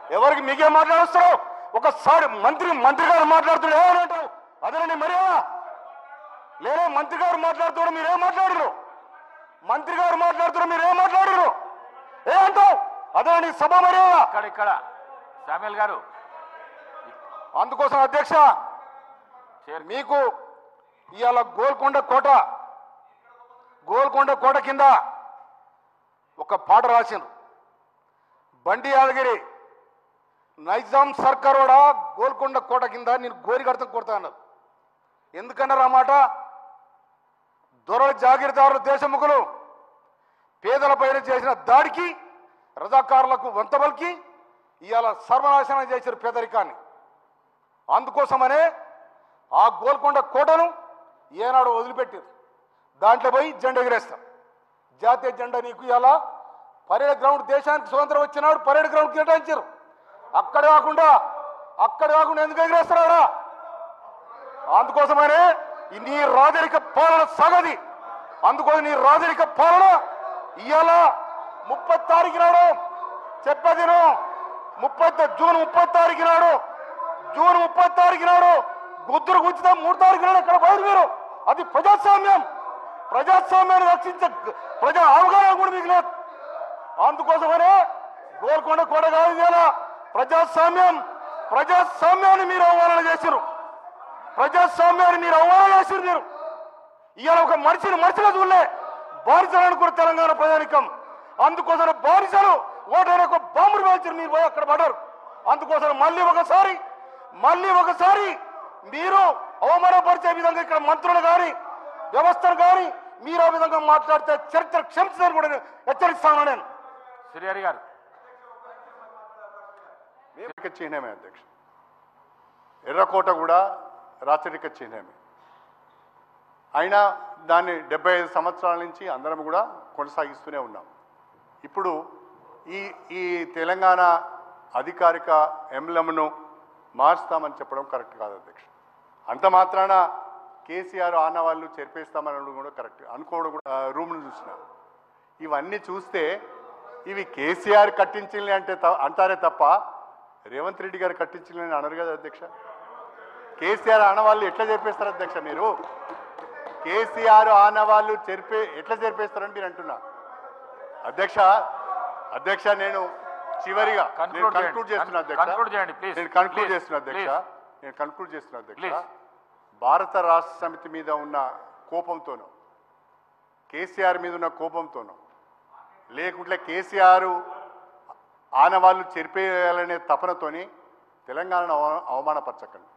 ఎవరికి మీకేం మాట్లాడుస్తారో ఒకసారి మంత్రి మంత్రి గారు మాట్లాడుతుండే ఏమంటావు అదేనండి మర్యాద లేదే మంత్రి గారు మాట్లాడుతున్నారు మీరేం మాట్లాడరు మంత్రి గారు మాట్లాడుతున్నారు మీరేం మాట్లాడరు ఏ అంటావు అదేనండి సభ మర్యాద ఇక్కడ ఇక్కడ శామ్యుల్ గారు అందుకోసం అధ్యక్ష చేరు మీకు ఇవాళ గోల్కొండ కోట గోల్కొండ కోట కింద ఒక పాట రాసిండ్రు బండి యాదగిరి నైజాం సర్కారోడా గోల్కొండ కోట కింద నేను గోరి కడతాం కొడతా అన్నారు ఎందుకన్నారు ఆ మాట దొరల జాగీరదారులు దేశముఖులు పేదలపైన చేసిన దాడికి రజాకారులకు వంతబలికి ఇవాళ సర్వనాశనం చేశారు పేదరికాన్ని అందుకోసమనే ఆ గోల్కొండ కోటను ఏనాడు వదిలిపెట్టారు దాంట్లో పోయి జెండా ఎగిరేస్తాం జాతీయ జెండా నీకు ఇలా పరేడ్ గ్రౌండ్ దేశానికి స్వతంత్రం వచ్చినాడు పరేడ్ గ్రౌండ్ కేటాయించారు అక్కడ కాకుండా అక్కడ కాకుండా ఎందుకు ఎగిరేస్తున్నాడా అందుకోసమనే ఈ నీ రాజరిక పాలన సాగది అందుకోసం నీ రాజరిక పాలన ఇవాళ ముప్పై తారీఖు నాడు చెప్పేది విను. ముప్పై త- జూన్ ముప్పై తారీఖు నాడు జూన్ ముప్పై తారీఖు నాడు గుద్దురు గుచ్చితే మూడు తారీఖు నాడు ఇక్కడ బయలు మీరు అది ప్రజాస్వామ్యం ప్రజాస్వామ్యాన్ని రక్షించే గ- ప్రజా అవగాహన కూడా మీకు లేదు అందుకోసమనే గోల్కొండ కోట కాదు ఇవాళ ప్రజాస్వామ్యం ప్రజాస్వామ్యాన్ని మీరు అవమానం చేసిరు ప్రజాస్వామ్యాన్ని మీరు అవమానం చేసిరు మీరు ఇవాళ ఒక మనిషిని మనిషిగా చూడలే బానిసలు అనుకున్న తెలంగాణ ప్రజానికం అందుకోసం బానిసలు ఓటైన ఒక బాంబులు పేల్చారు మీరు పోయి అక్కడ పడ్డారు అందుకోసం మళ్ళీ ఒకసారి మళ్ళీ ఒకసారి మీరు అవమానపరిచే విధంగా ఇక్కడ మంత్రులు కానీ వ్యవస్థను కానీ మీరు ఆ విధంగా మాట్లాడితే చరిత్ర క్షమించదని కూడా నేను హెచ్చరిస్తాను నేను శ్రీహరి గారు రాచరిక చిహ్నమే అధ్యక్ష ఎర్రకోట కూడా రాచరిక చిహ్నమే అయినా దాన్ని డెబ్బై ఐదు సంవత్సరాల నుంచి అందరం కూడా కొనసాగిస్తూనే ఉన్నాం ఇప్పుడు ఈ ఈ తెలంగాణ అధికారిక ఎంబ్లమ్ను మార్చుతామని చెప్పడం కరెక్ట్ కాదు అధ్యక్ష అంత మాత్రాన కేసీఆర్ ఆనవాళ్ళు చెరిపేస్తామని అనడం కూడా కరెక్ట్ అనుకోవడం కూడా రూమ్ను చూసిన ఇవన్నీ చూస్తే ఇవి కేసీఆర్ కట్టించింది అంటే త- అంటారే తప్ప రేవంత్ రెడ్డి గారు కట్టించిందని అనరు కదా అధ్యక్ష కేసీఆర్ ఆనవాళ్ళు ఎట్లా చెప్పేస్తారు అధ్యక్ష మీరు కేసీఆర్ ఆనవాళ్ళు చెరిపే ఎట్లా చెరిపేస్తారని మీరు అంటున్నా అధ్యక్ష అధ్యక్ష నేను చివరిగా నేను Conclude చేయండి. కన్క్లూడ్ చేస్తున్నా అధ్యక్ష Conclude చేయండి, please. నేను కన్క్లూడ్ Please. చేస్తున్నా అధ్యక్ష Please. నేను కన్క్లూడ్ చేస్తున్నా అధ్యక్ష Please. భారత రాష్ట్ర సమితి మీద ఉన్న కోపంతోనో కేసీఆర్ మీద ఉన్న కోపంతోనో లేకుంటే కేసీఆర్ ఆనవాళ్ళు చెరిపేయాలనే తపనతోని తెలంగాణను అవ అవమానపరచకండి